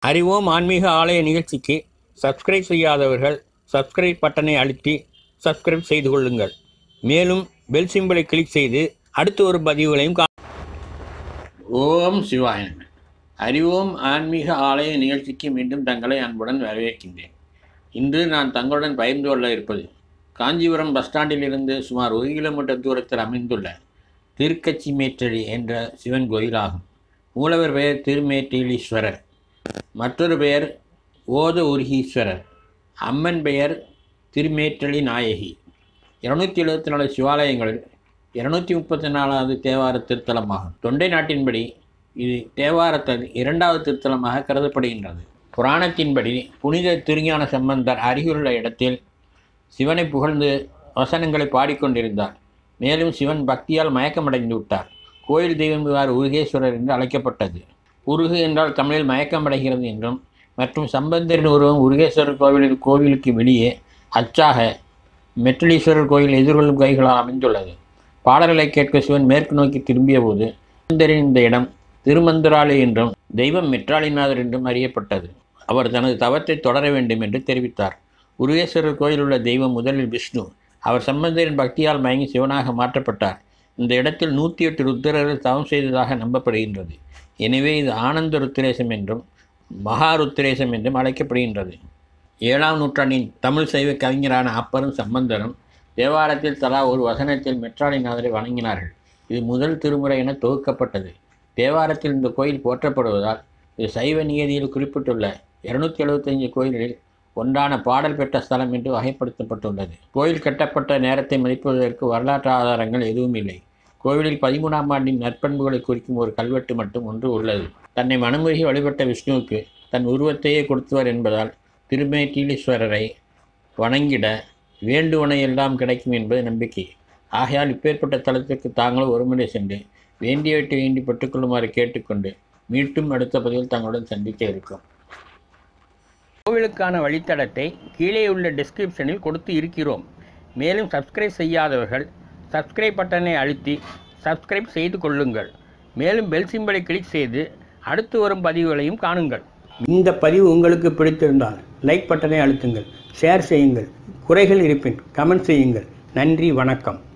அறிவோம் ஆன்மீக ஆலய நிகழ்ச்சிக்கு சப்ஸ்கிரைப் செய்யாதவர்கள் சப்ஸ்கிரைப் பட்டனை அழுத்தி சப்ஸ்கிரைப் செய்து கொள்ளுங்கள் மேலும் பெல் சிம்பலை கிளிக் செய்து அடுத்து ஒரு பதிவுகளையும் கா ஓம் சிவாய நம. அறிவோம் ஆன்மீக ஆலய நிகழ்ச்சிக்கு மீண்டும் தங்களை அன்புடன் வரவேற்கின்றேன் இன்று நான் தங்களுடன் பகிர்ந்து கொள்ள இருப்பது காஞ்சிபுரம் பஸ் ஸ்டாண்டிலிருந்து சுமார் ஒரு கிலோமீட்டர் தூரத்தில் அமைந்துள்ள திருக்கச்சி மேற்றளி என்ற சிவன் கோயில் ஆகும் மூலவர் பெயர் திருமேற்றீலீஸ்வரர் மற்றொரு பெயர் ஓத உருகீஸ்வரர் அம்மன் பெயர் திருமேற்றளி நாயகி இருநூத்தி எழுபத்தி நாலு சிவாலயங்களில் இருநூத்தி முப்பத்தி நாலாவது தேவார திருத்தலமாகும் தொண்டை நாட்டின்படி இது தேவாரத்தின் இரண்டாவது திருத்தலமாக கருதப்படுகின்றது புராணத்தின்படி புனித திருஞான சம்பந்தர் அருகிலுள்ள இடத்தில் சிவனை புகழ்ந்து வசனங்களை பாடிக்கொண்டிருந்தார் மேலும் சிவன் பக்தியால் மயக்கமடைந்து விட்டார் கோயில் தெய்வம் இவ்வாறு உருகேஸ்வரர் என்று அழைக்கப்பட்டது உருகு என்றால் தமிழில் மயக்கமடைகிறது என்றும் மற்றும் சம்பந்தரின் உருவம் உருகேஸ்வரர் கோவிலில் கோவிலுக்கு வெளியே அச்சாக மெட்டலீஸ்வரர் கோயில் எதிர்கொள்ளும் கைகளால் அமைந்துள்ளது பாடல்களை கேட்க சிவன் மேற்கு நோக்கி திரும்பிய போது சம்பந்தரின் இந்த இடம் திருமந்திராலி என்றும் தெய்வம் மெட்ராலிநாதர் என்றும் அறியப்பட்டது அவர் தனது தவத்தை தொடர வேண்டும் என்று தெரிவித்தார் உருகேஸ்வரர் கோயில் உள்ள தெய்வம் முதலில் விஷ்ணு அவர் சம்பந்தரின் பக்தியால் மயங்கி சிவனாக மாற்றப்பட்டார் இந்த இடத்தில் நூற்றி எட்டு ருத்திரர்கள் தவம் செய்ததாக நம்பப்படுகின்றது எனவே இது ஆனந்த ருத்திரேசம் என்றும் மகா ருத்திரேசம் என்றும் அழைக்கப்படுகின்றது ஏழாம் நூற்றாண்டின் தமிழ் சைவ கவிஞரான அப்பரும் சம்பந்தரும் தேவாரத்தில் தலா ஒரு வசனத்தில் மெட்ராலிநாதரை வணங்கினார்கள் இது முதல் திருமுறை என தொகுக்கப்பட்டது தேவாரத்தில் இந்த கோயில் போற்றப்படுவதால் இது சைவ நியதியில் குறிப்பிட்டுள்ள இருநூத்தி எழுபத்தஞ்சு கோயில்களில் ஒன்றான பாடல் பெற்ற ஸ்தலம் என்று வகைப்படுத்தப்பட்டுள்ளது கோயில் கட்டப்பட்ட நேரத்தை மதிப்பிடுவதற்கு வரலாற்று ஆதாரங்கள் எதுவும் இல்லை கோவிலில் பதிமூணாம் ஆண்டின் நற்பண்புகளை குறிக்கும் ஒரு கல்வெட்டு மட்டும் ஒன்று உள்ளது தன்னை மனமுருகி வழிபட்ட விஷ்ணுவுக்கு தன் உருவத்தையே கொடுத்தவர் என்பதால் திருமேட்டீலீஸ்வரரை வணங்கிட வேண்டுவனை எல்லாம் கிடைக்கும் என்பது நம்பிக்கை ஆகையால் இப்பேற்பட்ட தலத்திற்கு தாங்களும் ஒருமுறை சென்று வேண்டியவற்றை வேண்டி பெற்றுக்கொள்ளுமாறு கேட்டுக்கொண்டு மீண்டும் அடுத்த பதிவில் தங்களுடன் சந்திக்க இருக்கும் கோவிலுக்கான வழித்தடத்தை கீழே உள்ள டிஸ்கிரிப்ஷனில் கொடுத்து இருக்கிறோம் மேலும் சப்ஸ்கிரைப் செய்யாதவர்கள் சப்ஸ்கிரைப் பட்டனை அழுத்தி சப்ஸ்கிரைப் செய்து கொள்ளுங்கள் மேலும் பெல் சிம்பலை கிளிக் செய்து அடுத்து வரும் பதிவுகளையும் காணுங்கள் இந்த பதிவு உங்களுக்கு பிடித்திருந்தால் லைக் பட்டனை அழுத்துங்கள் ஷேர் செய்யுங்கள் குறைகள் இருப்பின் கமெண்ட் செய்யுங்கள் நன்றி வணக்கம்